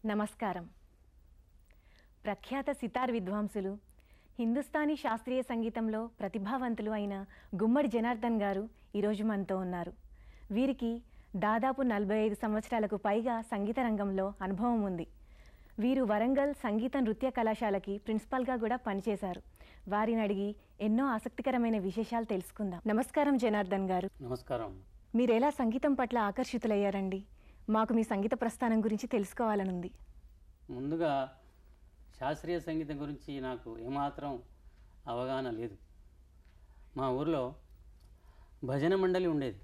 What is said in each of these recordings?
నమస్కారం ప్రఖ్యాత సితార్ విద్వాంసులు హిందుస్థానీ శాస్త్రీయ సంగీతంలో ప్రతిభావంతులు అయిన గుమ్మడి జనార్దన్ గారు ఈరోజు మనతో ఉన్నారు వీరికి దాదాపు నలభై ఐదు సంవత్సరాలకు పైగా సంగీత రంగంలో అనుభవం ఉంది వీరు వరంగల్ సంగీత నృత్య కళాశాలకి ప్రిన్సిపాల్గా కూడా పనిచేశారు వారిని అడిగి ఎన్నో ఆసక్తికరమైన విశేషాలు తెలుసుకుందాం నమస్కారం జనార్దన్ గారు నమస్కారం మీరు ఎలా సంగీతం పట్ల ఆకర్షితులయ్యారండి మాకు మీ సంగీత ప్రస్థానం గురించి తెలుసుకోవాలనుంది ముందుగా శాస్త్రీయ సంగీతం గురించి నాకు ఏమాత్రం అవగాహన లేదు మా ఊర్లో భజన మండలి ఉండేది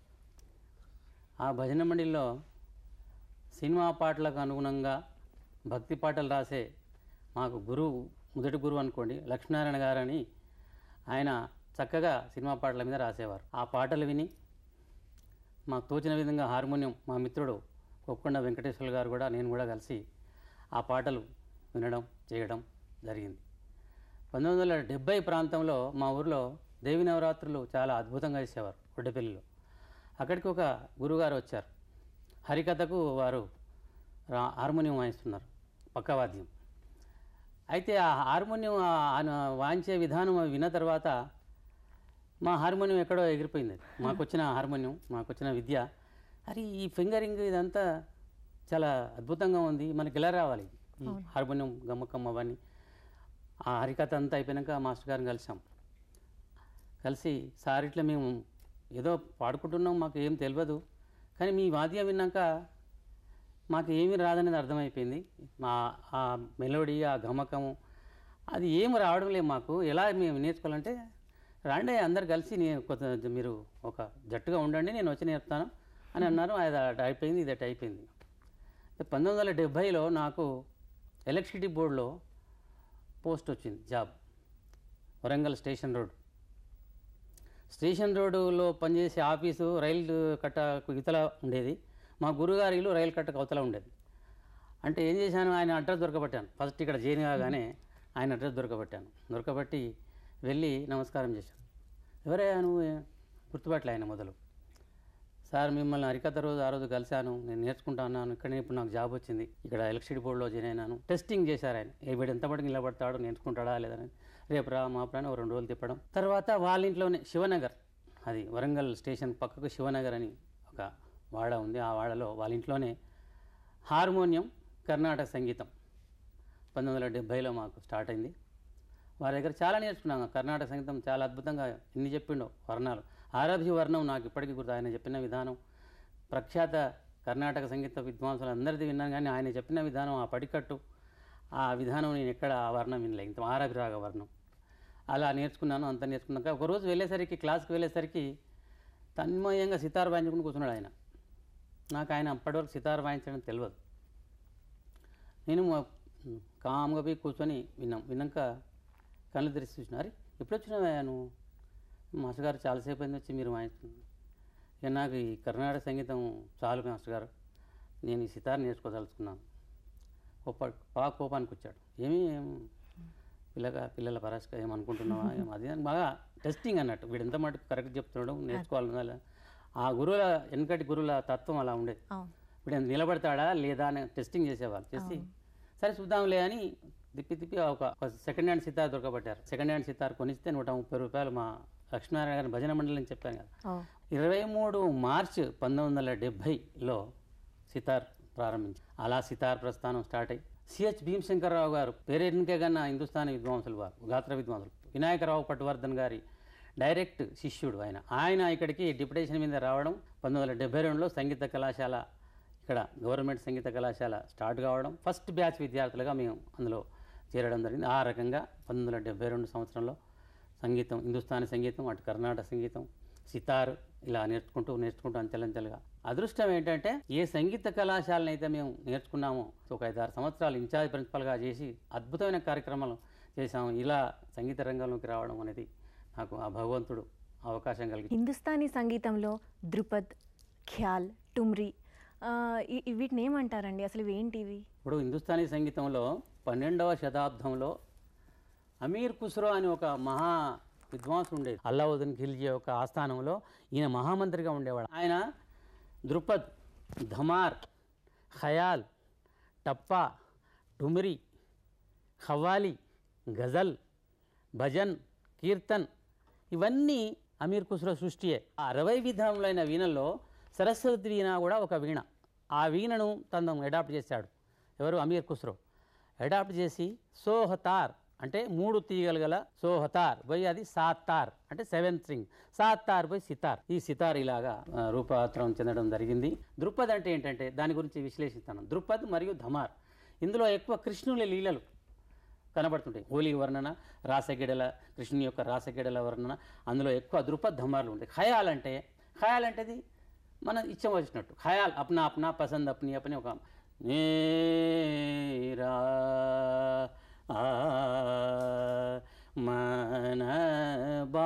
ఆ భజన మండలిలో సినిమా పాటలకు అనుగుణంగా భక్తి పాటలు రాసే మాకు గురువు మొదటి గురువు అనుకోండి లక్ష్మీనారాయణ గారని ఆయన చక్కగా సినిమా పాటల మీద రాసేవారు ఆ పాటలు విని మాకు తోచిన విధంగా హార్మోనియం మా మిత్రుడు కొక్కొండ వెంకటేశ్వర గారు కూడా నేను కూడా కలిసి ఆ పాటలు వినడం చేయడం జరిగింది పంతొమ్మిది వందల డెబ్బై ప్రాంతంలో మా ఊర్లో దేవి నవరాత్రులు చాలా అద్భుతంగా చేసేవారు ఒడ్డపల్లిలో అక్కడికి ఒక గురుగారు వచ్చారు హరికథకు వారు రా- హార్మోనియం వాయిస్తున్నారు పక్కవాద్యం అయితే ఆ హార్మోనియం ఆ- ఆయన వాయించే విధానం అవి విన్న తర్వాత మా హార్మోనియం ఎక్కడో ఎగిరిపోయింది అది. మాకు వచ్చిన హార్మోనియం మాకు వచ్చిన విద్య అరే ఈ ఫింగరింగ్ ఇదంతా చాలా అద్భుతంగా ఉంది మనకి ఎలా రావాలి ఈ హార్మోనియం గమ్మకం అవన్నీ ఆ హరికథ అంతా అయిపోయాక మాస్టర్ గారిని కలిసాం కలిసి సార్ ఇట్లా మేము ఏదో పాడుకుంటున్నాం మాకు ఏం తెలియదు కానీ మీ వాద్యం విన్నాక మాకు ఏమీ రాదనేది అర్థమైపోయింది మా ఆ మెలోడీ ఆ గమకము అది ఏమి రావడం లేదు మాకు ఎలా మేము నేర్చుకోవాలంటే రండి అందరు కలిసి నేను కొంత మీరు ఒక జట్టుగా ఉండండి నేను వచ్చి నేర్పుతాను అని అన్నారు అది అటు అయిపోయింది ఇది అటు అయిపోయింది పంతొమ్మిది వందల డెబ్భైలో నాకు ఎలక్ట్రిసిటీ బోర్డులో పోస్ట్ వచ్చింది job Warangal station road station రోడ్డులో పనిచేసే ఆఫీసు రైలు కట్ట ఇతల ఉండేది మా గురుగారి ఇల్లు రైలు కట్టకు అవతల ఉండేది అంటే ఏం చేశాను ఆయన అడ్రస్ దొరకబట్టాను ఫస్ట్ ఇక్కడ జైన్ కాగానే ఆయన అడ్రస్ దొరకబట్టాను దొరకబట్టి వెళ్ళి నమస్కారం చేశాను ఎవరయ్యా నువ్వు గుర్తుపట్టలే ఆయన మొదలు సార్ మిమ్మల్ని హరికథ రోజు ఆ రోజు కలిశాను నేను నేర్చుకుంటా అన్నాను ఇక్కడనే ఇప్పుడు నాకు జాబ్ వచ్చింది ఇక్కడ ఎలక్ట్రిసిటీ బోర్డులో జాయిన్ అయినాను టెస్టింగ్ చేశారు ఆయన ఏ వీడు ఎంత పడికి నిలబడతాడు నేర్చుకుంటాడా లేదని రేపు రా మా ప్రాణం ఓ రెండు రోజులు తిప్పడం తర్వాత వాళ్ళ ఇంట్లోనే శివనగర్ అది వరంగల్ స్టేషన్ పక్కకు శివనగర్ అని ఒక వాడ ఉంది ఆ వాడలో వాళ్ళ ఇంట్లోనే హార్మోనియం కర్ణాటక సంగీతం పంతొమ్మిది వందల డెబ్భైలో మాకు స్టార్ట్ అయింది వారి దగ్గర చాలా నేర్చుకున్నాను కర్ణాటక సంగీతం చాలా అద్భుతంగా ఎన్ని చెప్పిండో వర్ణాలు ఆరాధ్య వర్ణం నాకు ఇప్పటికీ గుర్తు ఆయన చెప్పిన విధానం ప్రఖ్యాత కర్ణాటక సంగీత విద్వాంసులు అందరిది విన్నాను కానీ ఆయన చెప్పిన విధానం ఆ పడికట్టు ఆ విధానం నేను ఎక్కడ ఆ వర్ణం వినలే ఇంత ఆరాభిరాగ వర్ణం అలా నేర్చుకున్నాను అంత నేర్చుకున్నాక ఒకరోజు వెళ్ళేసరికి క్లాస్కి వెళ్ళేసరికి తన్మయంగా సితార్ వాయించుకుని కూర్చున్నాడు ఆయన నాకు ఆయన అప్పటివరకు సితార్ వాయించడం తెలియదు నేను మా- కామ్గా పోయి కూర్చొని విన్నాం విన్నాక కళ్ళు తెరిచి చూసిన అరే ఎప్పుడు వచ్చినావా నువ్వు మాస్టర్ గారు చాలాసేపు అయింది వచ్చి మీరు వాయిస్తున్నారు ఇక నాకు ఈ కర్ణాటక సంగీతం చాలు మాస్టర్ గారు నేను ఈ సితార్ నేర్చుకోదలుచుకున్నాను కోప బాగా కోపానికి వచ్చాడు ఏమీ ఏం పిల్లగా పిల్లల పరాశక ఏమనుకుంటున్నావా ఏం అది అని బాగా టెస్టింగ్ అన్నట్టు వీడు ఎంత మటుకు కరెక్ట్ చెప్తున్నాడు నేర్చుకోవాలి ఆ గురువుల వెనకటి గురువుల తత్వం అలా ఉండేది అవును ఇప్పుడు ఆయన నిలబడతాడా లేదా అని టెస్టింగ్ చేసేవాళ్ళు చేసి సరే చూద్దాంలే అని తిప్పి తిప్పి ఒక ఒక సెకండ్ హ్యాండ్ సితార్ దొరకబట్టారు సెకండ్ హ్యాండ్ సితార్ కొనిస్తే నూట ముప్పై రూపాయలు మా లక్ష్మీనారాయణ గారి భజన మండలి అని చెప్పాను కదా ఓ ఇరవై మూడు మార్చ్ పంతొమ్మిది వందల డెబ్భైలో సితార్ ప్రారంభించి అలా సితార్ ప్రస్థానం స్టార్ట్ అయ్యి సిహెచ్ భీమశంకర్రావు గారు పేరెన్నికే కన్నా హిందుస్థానీ విద్వాంసులు వారు గాత్ర విద్వాంసులు వినాయకరావు పట్టువర్ధన్ గారి డైరెక్ట్ శిష్యుడు ఆయన ఆయన ఇక్కడికి డిప్యుటేషన్ మీద రావడం పంతొమ్మిది వందల డెబ్బై రెండులో సంగీత కళాశాల ఇక్కడ గవర్నమెంట్ సంగీత కళాశాల స్టార్ట్ కావడం ఫస్ట్ బ్యాచ్ విద్యార్థులుగా మేము అందులో చేరడం జరిగింది ఆ రకంగా పంతొమ్మిది వందల డెబ్బై రెండు సంవత్సరంలో సంగీతం హిందుస్థానీ సంగీతం అటు కర్ణాటక సంగీతం సితార్ ఇలా నేర్చుకుంటూ నేర్చుకుంటూ అంచెలంచెలుగా అదృష్టం ఏంటంటే ఏ సంగీత కళాశాలను అయితే మేము నేర్చుకున్నామో ఒక ఐదారు సంవత్సరాలు ఇన్ఛార్జ్ ప్రిన్సిపల్గా చేసి అద్భుతమైన కార్యక్రమాలు చేశాము ఇలా సంగీత రంగంలోకి రావడం అనేది నాకు ఆ భగవంతుడు అవకాశం కలిగి హిందుస్థానీ సంగీతంలో ధృపద్ ఖ్యాల్ టుమ్రి ఆ, ఈ- ఈ వీటిని ఏమంటారండి అసలు ఇవి ఏంటివి ఇప్పుడు హిందుస్థానీ సంగీతంలో పన్నెండవ శతాబ్దంలో అమీర్ ఖుస్రో అని ఒక మహా విద్వాంసుడు ఉండేది అల్లావుద్దీన్ ఖిల్జీ యొక్క ఆస్థానంలో ఈయన మహామంత్రిగా ఉండేవాడు ఆయన ధృపద్ ధమార్ ఖయాల్ టప్పా ఠుమిరి ఖవ్వాలి గజల్ భజన్ కీర్తన్ ఇవన్నీ అమీర్ ఖుస్రో సృష్టియే ఆ అరవై విధములైన వీణల్లో సరస్వతి వీణ కూడా ఒక వీణ ఆ వీణను తను అడాప్ట్ చేశాడు ఎవరు అమీర్ ఖుస్రో అడాప్ట్ చేసి సోహతార్ అంటే మూడు తీగలు గల సోహతార్ పోయి అది సాత్తార్ అంటే సెవెన్ స్ట్రింగ్ సాత్తార్ పోయి సితార్ ఈ సితార్ ఇలాగా ఆ, రూపాంతరం చెందడం జరిగింది దృక్పథ్ అంటే ఏంటంటే దాని గురించి విశ్లేషిస్తాను దృక్పథ్ మరియు ధమార్ ఇందులో ఎక్కువ కృష్ణుని లీలలు కనబడుతుంటాయి హోలీ వర్ణన రాసగిడల కృష్ణుని యొక్క రాసగిడల వర్ణన అందులో ఎక్కువ దృపద్ ధమార్లు ఉంటాయి ఖయాల్ అంటే ఖయాల్ అంటేది మన ఇచ్చం వచ్చినట్టు ఖయాల్ అప్నా అప్నా పసంద్ అప్ని అప్ని ఒక మేరా ఆ మన బా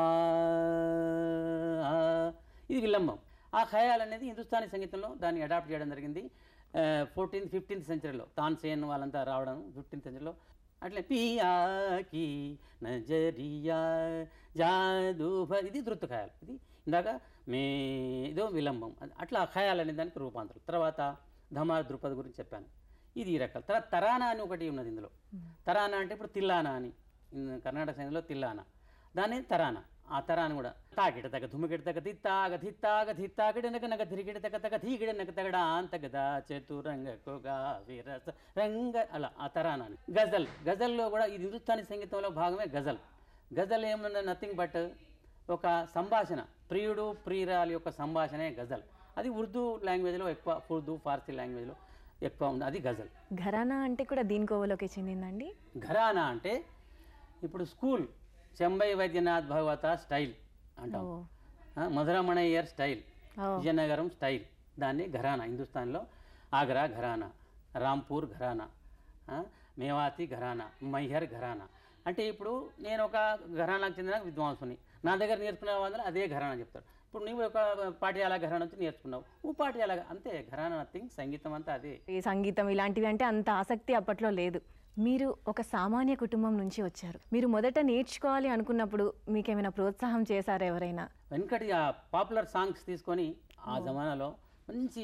ఇది విలంబం ఆ ఖయాల్ అనేది హిందుస్థానీ సంగీతంలో దాన్ని అడాప్ట్ చేయడం జరిగింది ఫోర్టీన్త్ ఫిఫ్టీన్త్ సెంచరీలో తాన్సేన్ వాళ్ళంతా రావడం ఫిఫ్టీన్త్ సెంచరీలో అట్లే పియాకి నజరియా జాదు భ- ఇది ధృత్ ఖయాల్ ఇది ఇందాక మే ఇదో విలంబం అది- అట్లా ఆ ఖయాల్ అనే దానికి రూపాంతరం తర్వాత ధమార్ దృపద్ గురించి చెప్పాను ఇది ఈ రకాలు తర్వాత తరానా అని ఒకటి ఉన్నది ఇందులో తరానా అంటే ఇప్పుడు తిల్లానా అని ఇన్ కర్ణాటక సంగీతంలో తిల్లానా దాన్ని తరానా ఆ తరాన్ని కూడా తాకిట తగ ధుమికిట తగ తిత్తాగ ధిత్తాగ ధిత్తాకిడ నగ నగ ధిరికిట తగ తగ ధీకిడ నగ తగడ అంతగద చతురంగ కొగా విరస రంగ అలా ఆ తరానాని గజల్ గజల్లో కూడా ఇది హిందుస్థానీ సంగీతంలో భాగమే గజల్ గజల్ ఏమన్నా నథింగ్ బట్ ఒక సంభాషణ ప్రియుడు ప్రియురాలి యొక్క సంభాషణే గజల్ అది ఉర్దూ లాంగ్వేజ్లో ఎక్కువ ఉర్దూ ఫార్సీ లాంగ్వేజ్లో ఎక్కువ ఉంది అది గజల్ ఘరానా అంటే కూడా దీని కోవలోకి చెందిందండి ఘరానా అంటే ఇప్పుడు స్కూల్ చెంబై వైద్యనాథ్ భగవత స్టైల్ అంటాం ఓ ఆ, మధురమణయ్యర్ స్టైల్ ఓ విజయనగరం స్టైల్ దాన్ని ఘరానా హిందుస్థాన్లో ఆగ్రా ఘరానా రాంపూర్ ఘరానా ఆ, మేవాతి ఘరానా మైహర్ ఘరానా అంటే ఇప్పుడు నేను ఒక ఘరానాకు చెందిన విద్వాంసుని నా దగ్గర నేర్చుకునే వాళ్ళందరూ అదే ఘరానా చెప్తారు ఇప్పుడు నువ్వు ఒక పాఠ్యాల ఘరానా నుంచి నేర్చుకున్నావు నువ్వు పాఠ్యాల అంతే ఘరానా నథింగ్ సంగీతం అంతా అదే ఈ సంగీతం ఇలాంటివి అంటే అంత ఆసక్తి అప్పట్లో లేదు మీరు ఒక సామాన్య కుటుంబం నుంచి వచ్చారు మీరు మొదట నేర్చుకోవాలి అనుకున్నప్పుడు మీకేమైనా ప్రోత్సాహం చేశారా ఎవరైనా వెనకటి ఆ పాపులర్ సాంగ్స్ తీసుకొని ఆ జమానాలో మంచి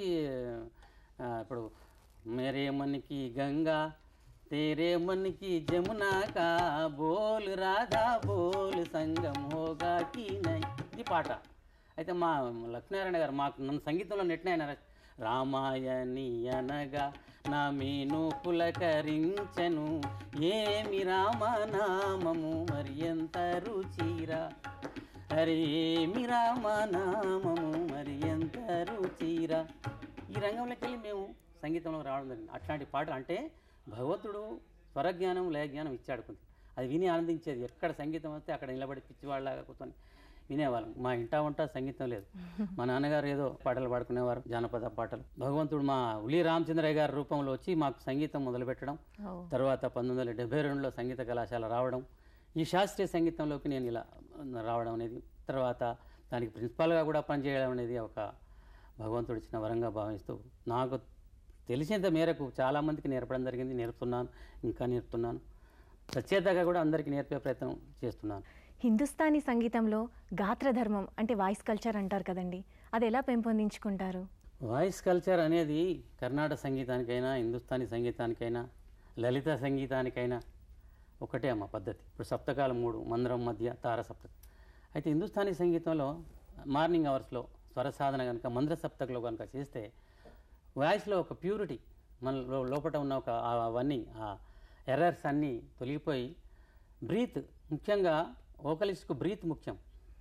ఆ, ఇప్పుడు మేరే మన్కి గంగా తేరే మన్కి జమునా కా బోల్ రాధా బోల్ సంగం హోగా కీ నై ఇది పాట అయితే మా లక్ష్మీనారాయణ గారు మాకు నన్ను సంగీతంలో నెట్టిన ఆయన రా- రామాయణి అనగా నా మీను పులకరించను ఏమి రామనామము మరి ఎంత రుచిరా హరే ఏమి రామనామము మరి ఎంత రుచిరా ఈ రంగంలోకి వెళ్ళి మేము సంగీతంలో రావడం జరిగింది అట్లాంటి పాటలు అంటే భగవంతుడు స్వరజ్ఞానం లయజ్ఞానం ఇచ్చాడు కొంచెం అది విని ఆనందించేది ఎక్కడ సంగీతం వస్తే అక్కడ నిలబడి పిచ్చివాళ్ళగా కూర్చొని వినేవాళ్ళం మా ఇంటా వంట సంగీతం లేదు మా నాన్నగారు ఏదో పాటలు పాడుకునేవారు జానపద పాటలు భగవంతుడు మా ఉలి రామచంద్రయ్య గారి రూపంలో వచ్చి మాకు సంగీతం మొదలుపెట్టడం ఓ తర్వాత పంతొమ్మిది వందల డెబ్బై రెండులో సంగీత కళాశాల రావడం ఈ శాస్త్రీయ సంగీతంలోకి నేను ఇలా రావడం అనేది తర్వాత దానికి ప్రిన్సిపాల్గా కూడా పనిచేయడం అనేది ఒక భగవంతుడు ఇచ్చిన వరంగా భావిస్తూ నాకు తెలిసినంత మేరకు చాలామందికి నేర్పడం జరిగింది నేర్పుతున్నాను ఇంకా నేర్పుతున్నాను సచేతగా కూడా అందరికీ నేర్పే ప్రయత్నం చేస్తున్నాను హిందుస్థానీ సంగీతంలో గాత్రధర్మం అంటే వాయిస్ కల్చర్ అంటారు కదండి అది ఎలా పెంపొందించుకుంటారు వాయిస్ కల్చర్ అనేది కర్ణాటక సంగీతానికైనా హిందుస్థానీ సంగీతానికైనా లలిత సంగీతానికైనా ఒకటే అమ్మ పద్ధతి ఇప్పుడు సప్తకాలం మూడు మందరం మధ్య తార సప్తకం అయితే హిందుస్థానీ సంగీతంలో మార్నింగ్ అవర్స్లో స్వర సాధన కనుక మంద్ర సప్తకలో కనుక చేస్తే వాయిస్లో ఒక ప్యూరిటీ మన లో- లోపట ఉన్న ఒక ఆ- అవన్నీ ఆ ఎర్రర్స్ అన్నీ తొలగిపోయి బ్రీత్ ముఖ్యంగా వోకలిస్ట్కు బ్రీత్ ముఖ్యం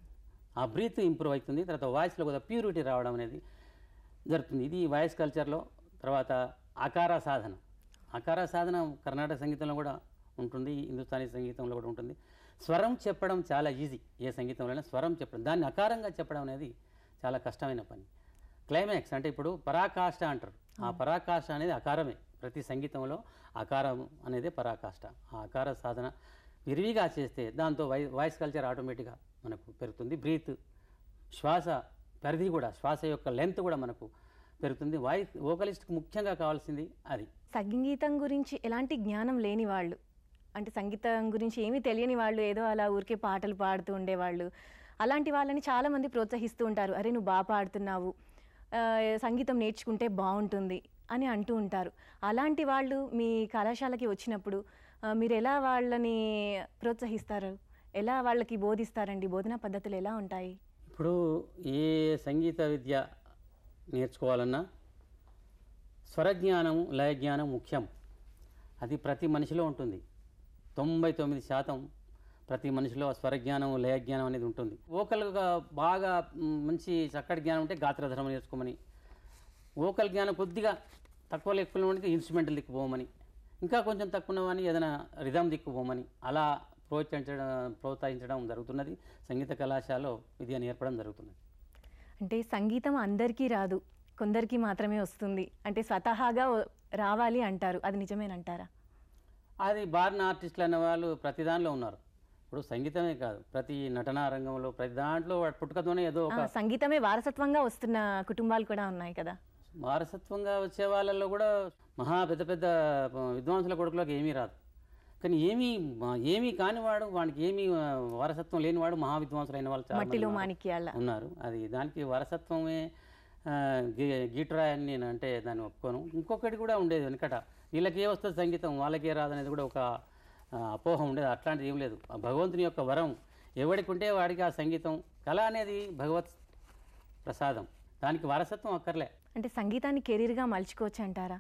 ఆ బ్రీత్ ఇంప్రూవ్ అవుతుంది తర్వాత వాయిస్లో కూడా ప్యూరిటీ రావడం అనేది జరుగుతుంది ఇది వాయిస్ కల్చర్లో తర్వాత ఆకార సాధన ఆకార సాధన కర్ణాటక సంగీతంలో కూడా ఉంటుంది హిందుస్థానీ సంగీతంలో కూడా ఉంటుంది స్వరం చెప్పడం చాలా ఈజీ ఏ సంగీతంలోనైనా స్వరం చెప్పడం దాన్ని అకారంగా చెప్పడం అనేది చాలా కష్టమైన పని క్లైమాక్స్ అంటే ఇప్పుడు పరాకాష్ట అంటారు ఆ పరాకాష్ట అనేది అకారమే ప్రతి సంగీతంలో అకారం అనేది పరాకాష్ట ఆ అకార సాధన విరివిగా చేస్తే దాంతో వై వాయిస్ కల్చర్ ఆటోమేటిక్గా మనకు పెరుగుతుంది బ్రీత్ శ్వాస పరిధి కూడా శ్వాస యొక్క లెంత్ కూడా మనకు పెరుగుతుంది వాయిస్ వోకలిస్ట్కి ముఖ్యంగా కావాల్సింది అది సంగీతం గురించి ఎలాంటి జ్ఞానం లేని వాళ్ళు అంటే సంగీతం గురించి ఏమీ తెలియని వాళ్ళు ఏదో అలా ఊరికే పాటలు పాడుతూ ఉండేవాళ్ళు అలాంటి వాళ్ళని చాలామంది ప్రోత్సహిస్తూ ఉంటారు అరే నువ్వు బాగా పాడుతున్నావు ఆ, సంగీతం నేర్చుకుంటే బాగుంటుంది అని అంటూ ఉంటారు అలాంటి వాళ్ళు మీ కళాశాలకి వచ్చినప్పుడు ఆ, మీరు ఎలా వాళ్ళని ప్రోత్సహిస్తారు ఎలా వాళ్ళకి బోధిస్తారండి బోధనా పద్ధతులు ఎలా ఉంటాయి ఇప్పుడు ఏ సంగీత విద్య నేర్చుకోవాలన్నా స్వరజ్ఞానం లయజ్ఞానం ముఖ్యం అది ప్రతి మనిషిలో ఉంటుంది తొంభై తొమ్మిది శాతం ప్రతి మనిషిలో స్వరజ్ఞానం లయజ్ఞానం అనేది ఉంటుంది ఓకల్గా బాగా మ్, మంచి చక్కటి జ్ఞానం ఉంటే గాత్రధర్మం నేర్చుకోమని ఓకల్ జ్ఞానం కొద్దిగా తక్కువ ఎక్కువ ఉంటే ఇన్స్ట్రుమెంటల్ దిక్కుపోమని ఇంకా కొంచెం తక్కువ ఉన్నవని ఏదైనా రిధం దిక్కుపోమని అలా ప్రోత్సహించడం ప్రోత్సహించడం జరుగుతున్నది సంగీత కళాశాలలో విద్య నేర్పడం జరుగుతున్నది అంటే సంగీతం అందరికీ రాదు కొందరికి మాత్రమే వస్తుంది అంటే స్వతహాగా వ- రావాలి అంటారు అది నిజమేనంటారా అది బారిన ఆర్టిస్టులు అనే వాళ్ళు ప్రతి దానిలో ఉన్నారు ఇప్పుడు సంగీతమే కాదు ప్రతి నటనా రంగంలో ప్రతి దాంట్లో వాడు పుట్టుకతోనే ఏదో ఆ, ఒక సంగీతమే వారసత్వంగా వస్తున్న కుటుంబాలు కూడా ఉన్నాయి కదా వారసత్వంగా వచ్చే వాళ్ళల్లో కూడా మహా పెద్ద పెద్ద విద్వాంసుల కొడుకులకు ఏమీ రాదు కానీ ఏమీ ఏమీ కానివాడు వాడికి ఏమీ ఆ, వారసత్వం లేనివాడు మహా విద్వాంసులైన వాళ్ళు చాలా మంది మట్టిలో ఉన్నారు. మాణిక్యాల ఉన్నారు అది దానికి వారసత్వమే ఆ, గి- గీటురాయి అని నేను అంటే దాన్ని ఒప్పుకోను ఇంకొకటి కూడా ఉండేది వెనకట వీళ్ళకి ఏ వస్తుంది సంగీతం వాళ్ళకే రాదనేది కూడా ఒక ఆ, అపోహ ఉండేది అట్లాంటిది ఏం లేదు ఆ భగవంతుని యొక్క వరం ఎవడికి ఉంటే వాడికి ఆ సంగీతం కళ అనేది భగవత్ ప్రసాదం దానికి వారసత్వం అక్కర్లే అంటే సంగీతాన్ని కెరీర్గా మలుచుకోవచ్చు అంటారా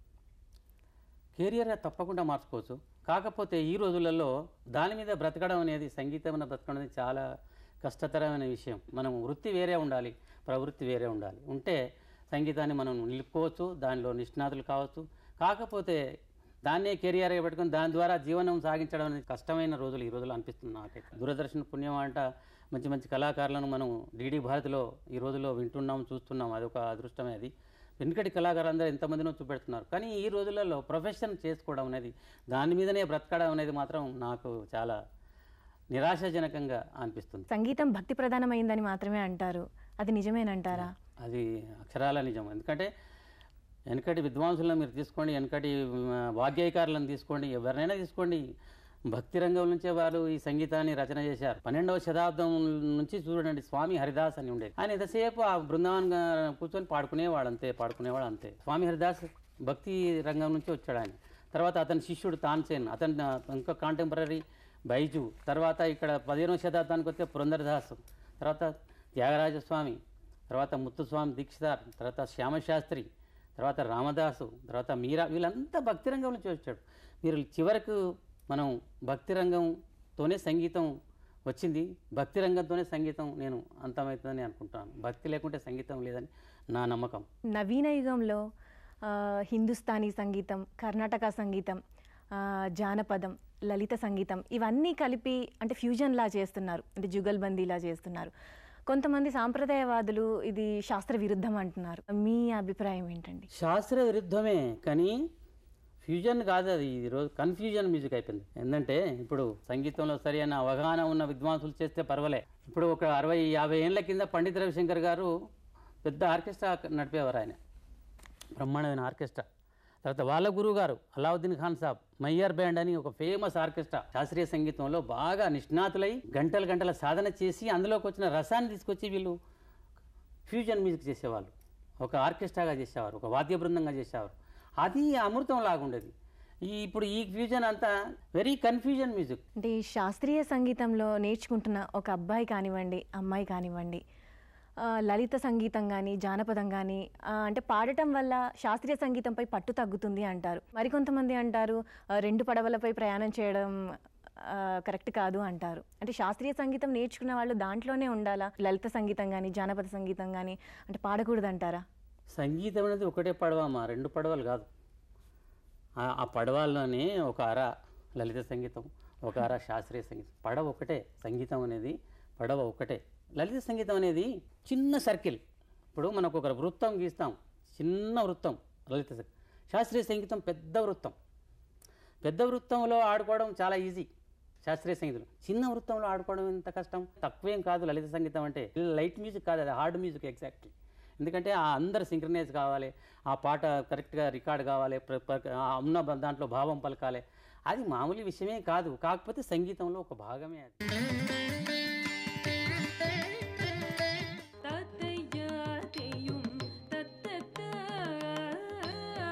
కెరియర్ తప్పకుండా మార్చుకోవచ్చు కాకపోతే ఈ రోజులలో దాని మీద బ్రతకడం అనేది సంగీతం మీద బ్రతకడం అనేది చాలా కష్టతరమైన విషయం మనం వృత్తి వేరే ఉండాలి ప్రవృత్తి వేరే ఉండాలి ఉంటే సంగీతాన్ని మనం నిలుపుకోవచ్చు దానిలో నిష్ణాతులు కావచ్చు కాకపోతే దాన్నే కెరియర్గా పెట్టుకొని దాని ద్వారా జీవనం సాగించడం అనేది కష్టమైన రోజులు ఈ రోజుల్లో అనిపిస్తుంది నాకైతే దూరదర్శన్ పుణ్యం అంట మంచి మంచి కళాకారులను మనం డీడీ భారతిలో ఈ రోజుల్లో వింటున్నాం చూస్తున్నాం అదొక అదృష్టమే అది వెనుకటి కళాకారులందరూ ఎంతమందినో చూపెడుతున్నారు కానీ ఈ రోజులలో ప్రొఫెషన్ చేసుకోవడం అనేది దాని మీదనే బ్రతకడం అనేది మాత్రం నాకు చాలా నిరాశాజనకంగా అనిపిస్తుంది సంగీతం భక్తి ప్రధానమైందని మాత్రమే అంటారు అది నిజమేనంటారా అది అక్షరాల నిజం ఎందుకంటే వెనకటి విద్వాంసులను మీరు తీసుకోండి వెనకటి ఆ, వాగ్గేయకారులను తీసుకోండి ఎవరినైనా తీసుకోండి భక్తి రంగం నుంచే వారు ఈ సంగీతాన్ని రచన చేశారు పన్నెండవ శతాబ్దం నుంచి చూడండి స్వామి హరిదాస్ అని ఉండేది ఆయన ఎంతసేపు ఆ బృందావన్ కూర్చొని పాడుకునేవాడు అంతే పాడుకునేవాడు అంతే స్వామి హరిదాస్ భక్తి రంగం నుంచి వచ్చాడు ఆయన తర్వాత అతని శిష్యుడు తాన్సేన్ అతని ఆ, ఇంకా కాంటెంపరీ బైజు తర్వాత ఇక్కడ పదిహేనవ శతాబ్దానికి వస్తే పురంధరదాస్ తర్వాత త్యాగరాజస్వామి తర్వాత ముత్తుస్వామి దీక్షితార్ తర్వాత శ్యామశాస్త్రి తర్వాత రామదాసు తర్వాత మీరా వీళ్ళంతా భక్తి రంగం నుంచి వచ్చాడు మీరు చివరకు మనం భక్తి రంగంతోనే సంగీతం వచ్చింది భక్తి రంగంతోనే సంగీతం నేను అంతమవుతుందని అనుకుంటాను భక్తి లేకుంటే సంగీతం లేదని నా నమ్మకం నవీన యుగంలో ఆ, హిందుస్థానీ సంగీతం కర్ణాటక సంగీతం ఆ, జానపదం లలిత సంగీతం ఇవన్నీ కలిపి అంటే ఫ్యూజన్లా చేస్తున్నారు అంటే జుగల్బందీలా చేస్తున్నారు కొంతమంది సాంప్రదాయవాదులు ఇది శాస్త్ర విరుద్ధం అంటున్నారు మీ అభిప్రాయం ఏంటండి శాస్త్ర విరుద్ధమే కానీ ఫ్యూజన్ కాదు అది ఈరోజు కన్ఫ్యూజన్ మ్యూజిక్ అయిపోయింది ఏంటంటే ఇప్పుడు సంగీతంలో సరైన అవగాహన ఉన్న విద్వాంసులు చేస్తే పర్వాలే ఇప్పుడు ఒక అరవై యాభై ఏళ్ళ కింద పండిత రవిశంకర్ గారు పెద్ద ఆర్కెస్ట్రా నడిపేవారు ఆయన బ్రహ్మాండమైన ఆర్కెస్ట్రా తర్వాత వాళ్ళ గురువు గారు అలావుద్దీన్ ఖాన్ సాబ్ మయ్యర్ బ్యాండ్ అని ఒక ఫేమస్ ఆర్కెస్ట్రా శాస్త్రీయ సంగీతంలో బాగా నిష్ణాతులై గంటల గంటల సాధన చేసి అందులోకి వచ్చిన రసాన్ని తీసుకొచ్చి వీళ్ళు ఫ్యూజన్ మ్యూజిక్ చేసేవాళ్ళు ఒక ఆర్కెస్ట్రాగా చేసేవారు ఒక వాద్య బృందంగా చేసేవారు అది అమృతం లాగుండేది ఈ ఇప్పుడు ఈ ఫ్యూజన్ అంతా వెరీ కన్ఫ్యూజన్ మ్యూజిక్ అంటే ఈ శాస్త్రీయ సంగీతంలో నేర్చుకుంటున్న ఒక అబ్బాయి కానివ్వండి అమ్మాయి కానివ్వండి ఆ, లలిత సంగీతం కానీ జానపదం కానీ అంటే పాడటం వల్ల శాస్త్రీయ సంగీతంపై పట్టు తగ్గుతుంది అంటారు మరికొంతమంది అంటారు ఆ, రెండు పడవలపై ప్రయాణం చేయడం ఆ, కరెక్ట్ కాదు అంటారు అంటే శాస్త్రీయ సంగీతం నేర్చుకున్న వాళ్ళు దాంట్లోనే ఉండాలా లలిత సంగీతం కానీ జానపద సంగీతం కానీ అంటే పాడకూడదు అంటారా సంగీతం అనేది ఒకటే పడవమ్మా రెండు పడవలు కాదు ఆ- ఆ పడవల్లోనే ఒక అర లలిత సంగీతం ఒక అర శాస్త్రీయ సంగీతం పడవ ఒకటే సంగీతం అనేది పడవ ఒకటే లలిత సంగీతం అనేది చిన్న సర్కిల్ ఇప్పుడు మనకు ఒక వృత్తం గీస్తాం చిన్న వృత్తం లలిత సంగీతం శాస్త్రీయ సంగీతం పెద్ద వృత్తం పెద్ద వృత్తంలో ఆడుకోవడం చాలా ఈజీ శాస్త్రీయ సంగీతం చిన్న వృత్తంలో ఆడుకోవడం ఎంత కష్టం తక్కువేం కాదు లలిత సంగీతం అంటే లైట్ మ్యూజిక్ కాదు అది హార్డ్ మ్యూజిక్ ఎగ్జాక్ట్లీ ఎందుకంటే ఆ అందరు సింక్రనైజ్ కావాలి ఆ పాట కరెక్ట్గా రికార్డ్ కావాలి ప్ర- ప్ర- ఆ ఉన్న బ- దాంట్లో భావం పలకాలి అది మామూలు విషయమే కాదు కాకపోతే సంగీతంలో ఒక భాగమే అది தத்தையாத்தையும் தத்தத்தா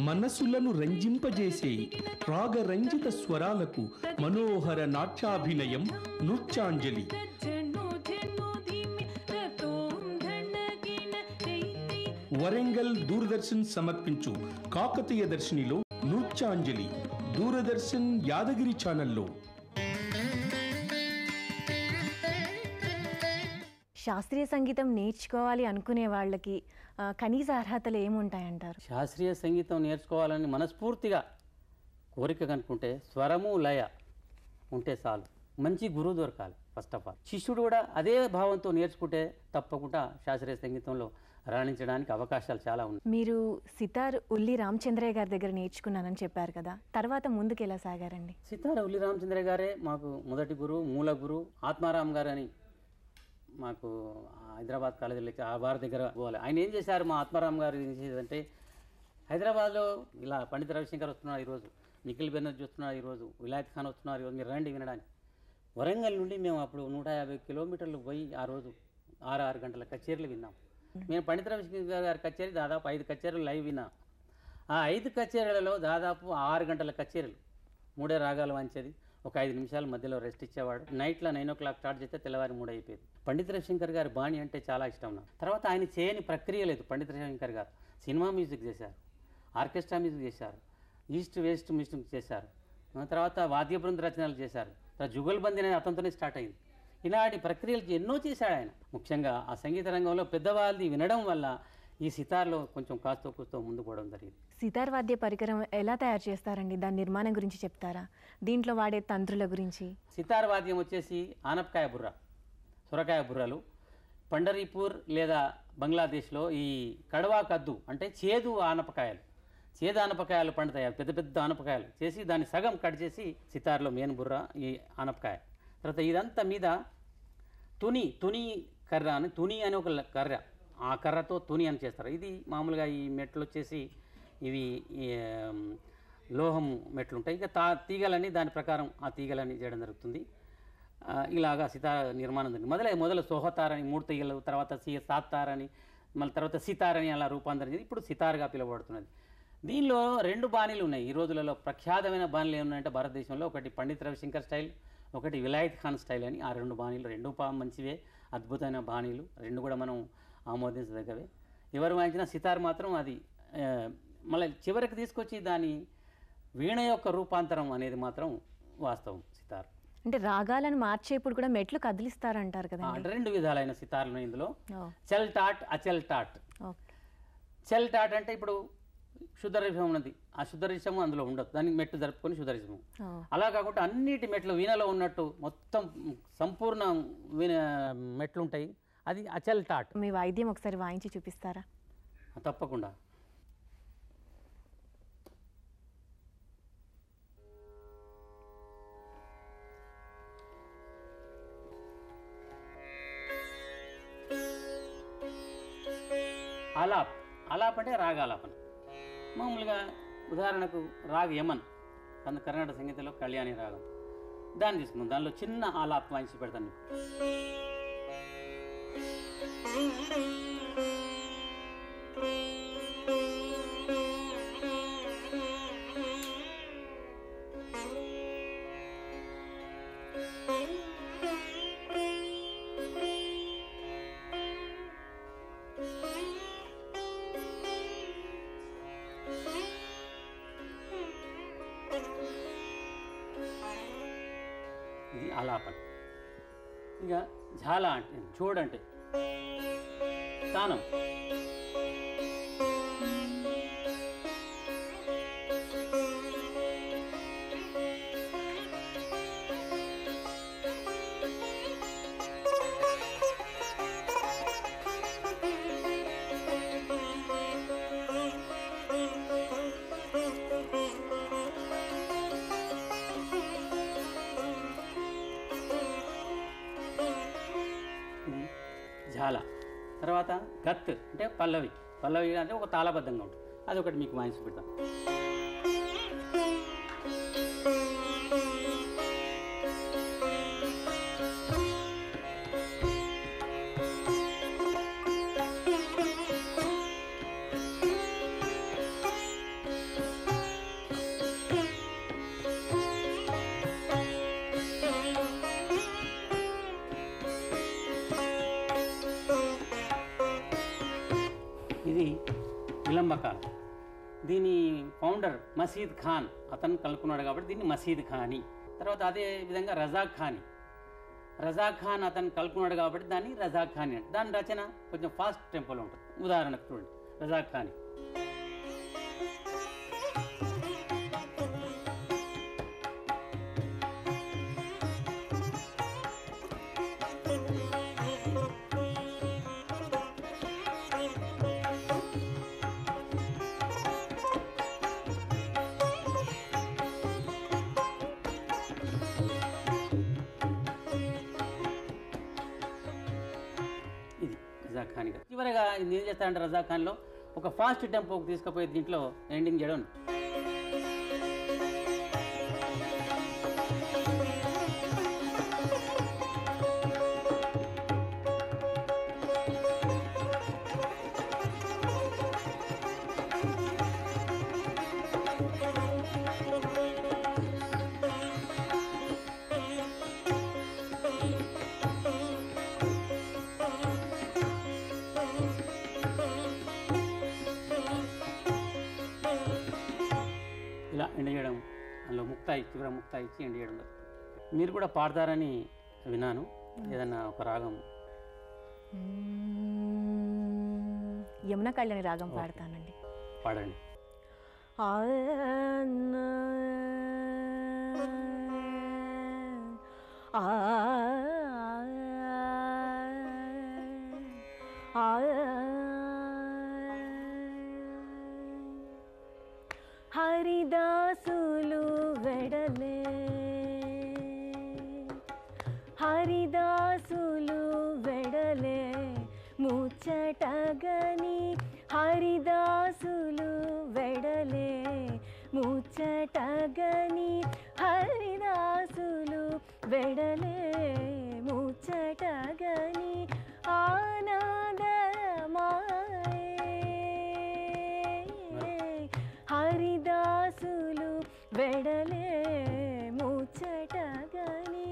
మనసులను రంజింపజేసే రాగరంజిత స్వరాలకు మనోహర నాట్యాభినయం నృత్యాంజలి వరంగల్ దూరదర్శన్ సమర్పించు కాకతీయ దర్శినిలో నృత్యాంజలి దూరదర్శన్ యాదగిరి ఛానల్లో శాస్త్రీయ సంగీతం నేర్చుకోవాలి అనుకునే వాళ్ళకి ఆ, కనీస అర్హతలు ఏముంటాయంటారు శాస్త్రీయ సంగీతం నేర్చుకోవాలని మనస్ఫూర్తిగా కోరిక కనుక్కుంటే స్వరము లయ ఉంటే చాలు మంచి గురువు దొరకాలి ఫస్ట్ ఆఫ్ ఆల్ శిష్యుడు కూడా అదే భావంతో నేర్చుకుంటే తప్పకుండా శాస్త్రీయ సంగీతంలో రాణించడానికి అవకాశాలు చాలా ఉన్నాయి మీరు సితార్ ఉల్లి రామచంద్రయ్య గారి దగ్గర నేర్చుకున్నానని చెప్పారు కదా తర్వాత ముందుకు ఎలా సాగారండి సితార ఉల్లి రామచంద్ర గారే మాకు మొదటి గురువు మూల గురువు ఆత్మారాం గారు అని మాకు హైదరాబాద్ కాలేజీలో ఆ వారి దగ్గర పోవాలి ఆయన ఏం చేశారు మా ఆత్మారాం గారు ఏం చేసేదంటే హైదరాబాద్లో ఇలా పండిత రవిశంకర్ వస్తున్నారు ఈరోజు నిఖిల్ బెనర్జీ వస్తున్నారు ఈరోజు విలాయత్ ఖాన్ వస్తున్నారు ఈరోజు మీరు రండి వినడానికి వరంగల్ నుండి మేము అప్పుడు నూట యాభై కిలోమీటర్లు పోయి ఆ రోజు ఆరు ఆరు గంటల కచేరీలు విన్నాం మేము పండిత రవిశంకర్ గారి కచేరీ దాదాపు ఐదు కచేరీలు లైవ్ విన్నాం ఆ ఐదు కచేరీలలో దాదాపు ఆరు గంటల కచేరీలు మూడే రాగాలు వంచేది ఒక ఐదు నిమిషాల మధ్యలో రెస్ట్ ఇచ్చేవాడు నైట్లో నైన్ ఓ క్లాక్ స్టార్ట్ చేస్తే తెల్లవారి మూడు అయిపోయేది పండిత రవిశంకర్ గారి బాణి అంటే చాలా ఇష్టం నాకు తర్వాత ఆయన చేయని ప్రక్రియ లేదు పండిత రవిశంకర్ గారు సినిమా మ్యూజిక్ చేశారు ఆర్కెస్ట్రా మ్యూజిక్ చేశారు ఈస్ట్ వెస్ట్ మ్యూజిక్ చేశారు ఆ తర్వాత వాద్య బృంద రచనలు చేశారు తర్వాత జుగల్బందీ అనేది అతనితోనే స్టార్ట్ అయింది ఇలాంటి ప్రక్రియలు ఎన్నో చేశాడు ఆయన ముఖ్యంగా ఆ సంగీత రంగంలో పెద్దవాళ్ళది వినడం వల్ల ఈ సితార్లో కొంచెం కాస్తో కూస్తో ముందు పోవడం జరిగింది సితార్ వాద్య పరికరం ఎలా తయారు చేస్తారండి దాని నిర్మాణం గురించి చెప్తారా దీంట్లో వాడే తంత్రుల గురించి సితార్ వాద్యం వచ్చేసి ఆనపకాయ బుర్ర సొరకాయ బుర్రలు పండరీపూర్ లేదా బంగ్లాదేశ్లో ఈ కడవా కద్దు అంటే చేదు ఆనపకాయలు చేదు ఆనపకాయలు పండుతాయి అవి పెద్ద పెద్ద ఆనపకాయలు చేసి దాన్ని సగం కట్ చేసి సితార్లో మెయిన్ బుర్ర ఈ ఆనపకాయ తర్వాత ఇదంతా మీద తుని తుని కర్ర అని తుని అని ఒక ల- కర్ర ఆ కర్రతో తుని అని చేస్తారు ఇది మామూలుగా ఈ మెట్లు వచ్చేసి ఇవి ఈ, ఆమ్, లోహం మెట్లు ఉంటాయి ఇక తా తీగలని దాని ప్రకారం ఆ తీగలని చేయడం జరుగుతుంది ఆ, ఇలాగా సితార నిర్మాణం జరిగింది మొదలై మొదలు సోహతారని మూడు తీగలు తర్వాత సి సాత్తారని మళ్ళీ తర్వాత సితారని అలా రూపాంతరం చెంది ఇప్పుడు సితార్గా పిలువబడుతున్నది దీనిలో రెండు బాణీలు ఉన్నాయి ఈ రోజులలో ప్రఖ్యాతమైన బాణీలు ఏమున్నాయంటే భారతదేశంలో ఒకటి పండిత్ రవిశంకర్ స్టైల్ ఒకటి విలాయత్ ఖాన్ స్టైల్ అని ఆ రెండు బాణీలు రెండు పా మంచివే అద్భుతమైన బాణీలు రెండు కూడా మనం ఆమోదించదగ్గవే ఎవరు వాయించినా సితార్ మాత్రం అది ఆ, మళ్ళీ చివరికి తీసుకొచ్చి దాని వీణ యొక్క రూపాంతరం అనేది మాత్రం వాస్తవం సితార్ అంటే రాగాలను మార్చేప్పుడు కూడా మెట్లు కదిలిస్తారంటారు ఆ, కదండి రెండు విధాలైన సితార్లు ఉన్నాయి ఇందులో ఓ, చెల్ టాట్ అచెల్ టాట్ ఓకే చెల్ టాట్ అంటే ఇప్పుడు శుద్ధరిషం ఉన్నది ఆ శుద్ధరిషము అందులో ఉండదు దానికి మెట్టు జరుపుకొని శుద్ధరిషము ఓ, అలా కాకుండా అన్నిటి మెట్లు వీణలో ఉన్నట్టు మొత్తం సంపూర్ణ వీణ మెట్లు ఉంటాయి అది అచల్ టాట్ మీ వాయిద్యం ఒకసారి వాయించి చూపిస్తారా తప్పకుండా ఆలాప్ ఆలాప్ అంటే రాగాలాపన మామూలుగా ఉదాహరణకు రాగ్ యమన్ అందు కర్ణాటక సంగీతంలో కళ్యాణి రాగం దాన్ని తీసుకుందాం దానిలో చిన్న ఆలాప్ వాయించి పెడతాను మీకు. ఇది ఆలాపన ఇక ఝాల అంటే చూడంటే స్థానం ఇది ఝాల తర్వాత గత్ అంటే పల్లవి పల్లవి అంటే ఒక తాళబద్ధంగా ఉంటుంది అది ఒకటి మీకు వాయించి పెడతాం గమకాలు దీని ఫౌండర్ మసీద్ ఖాన్ అతను కనుక్కున్నాడు కాబట్టి దీన్ని మసీద్ ఖాని తర్వాత అదే విధంగా రజాక్ ఖాని రజాక్ ఖాన్ అతను కలుపుకున్నాడు కాబట్టి దాన్ని రజాక్ ఖాని అంటే దాని రచన కొంచెం ఫాస్ట్ టెంపోలో ఉంటుంది ఉదాహరణకు చూడండి రజాక్ ఖాని ఇది రజాక్ ఖాన్ గారు చివరిగా ఇది ఏం చేస్తారంటే రజాక్ ఖాన్లో ఒక ఫాస్ట్ టెంపోకి తీసుకుపోయి దీంట్లో ఎండింగ్ చేయడం ఇలా ఎండ్ చేయడం అందులో ముక్తా ఇచ్చి చివర ముక్తా ఇచ్చి ఎండ్ చేయడం జరుగుతుంది. మీరు కూడా పాడతారని విన్నాను ఏదన్నా ఒక రాగం మ్మ్. యమున కళ్యాణి రాగం పాడతానండి పాడండి ఆ ఆ హరిదాసులు వెడలే హరిదాసులు వెడలే ముచ్చటగని హరిదాసులు వెడలే ముచ్చటగని హరిదాసులు వెడలే ముచ్చటగని ఆనందమాయే హరిదాసులు వెడలే ముచ్చటగని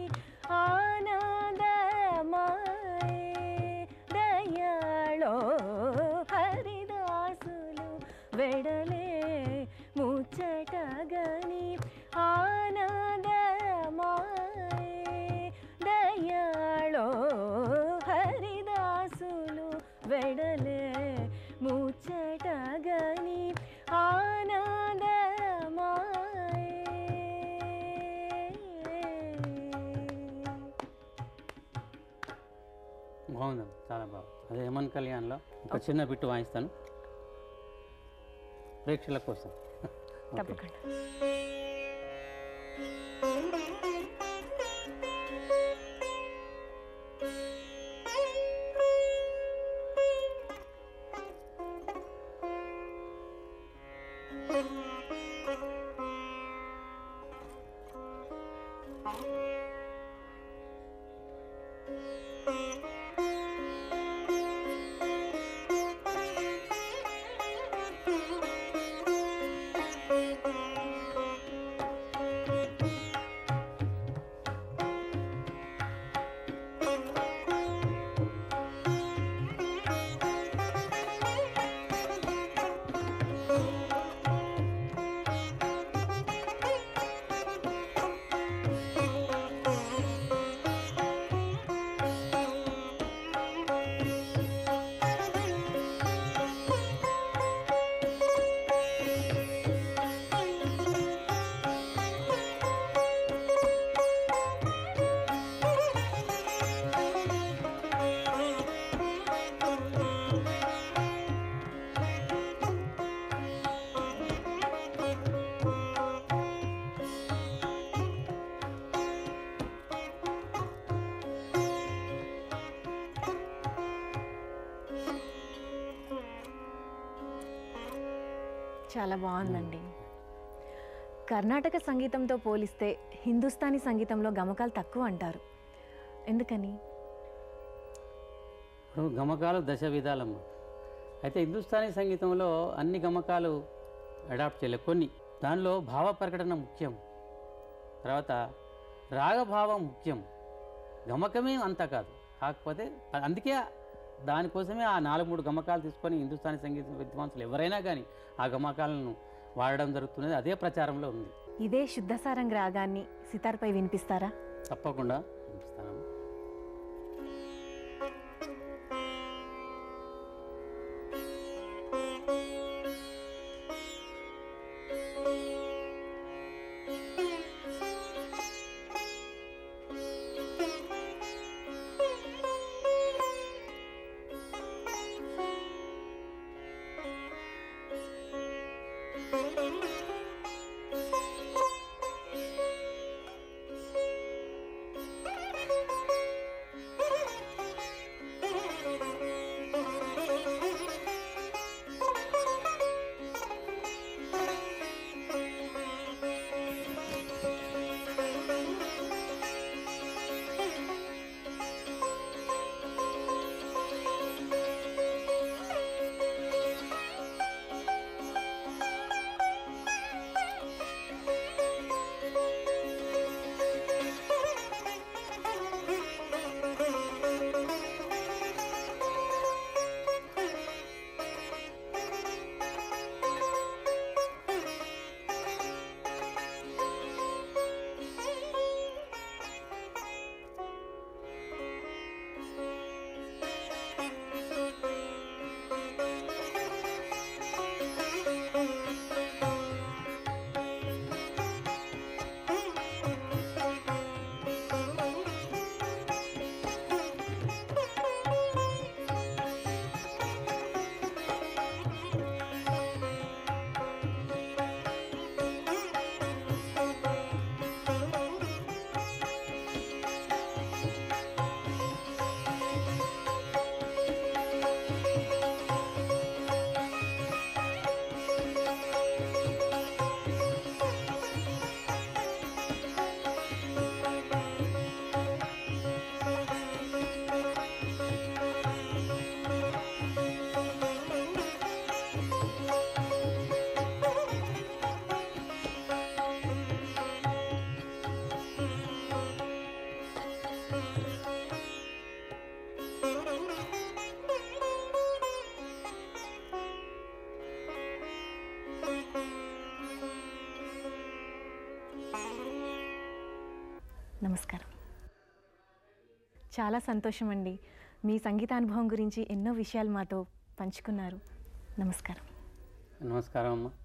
ఆనందమాయే దయాళో హరిదాసులు వెడలే ముచ్చటగని ఆనందమాయే దయాళో హరిదాసులు వెడలే ముచ్చటగని ఆనందమాయే బాగుంది చాలా బాగుంది అదే హేమన్ కళ్యాణ్లో ఒక చిన్న బిట్టు వాయిస్తాను ప్రేక్షకుల కోసం ఓకే. తప్పకుండా చాలా బాగుందండి కర్ణాటక సంగీతంతో పోలిస్తే హిందుస్థానీ సంగీతంలో గమకాలు తక్కువ అంటారు ఎందుకని ఇప్పుడు గమకాలు దశ విధాలమ్మ అయితే హిందుస్థానీ సంగీతంలో అన్ని గమకాలు అడాప్ట్ చేయలేదు కొన్ని దానిలో భావ ప్రకటన ముఖ్యం తర్వాత రాగభావం ముఖ్యం గమకమే అంత కాదు కాకపోతే అందుకే దానికోసమే ఆ నాలుగు మూడు గమకాలు తీసుకొని హిందుస్థానీ సంగీత విద్వాంసులు ఎవరైనా కానీ ఆ గమకాలను వాడడం జరుగుతున్నది అదే ప్రచారంలో ఉంది ఇదే శుద్ధసారంగ్ రాగాన్ని సితార్పై వినిపిస్తారా తప్పకుండా పంపిస్తాను నమస్కారం చాలా సంతోషం అండి మీ సంగీతానుభవం గురించి ఎన్నో విషయాలు మాతో పంచుకున్నారు నమస్కారం నమస్కారం అమ్మ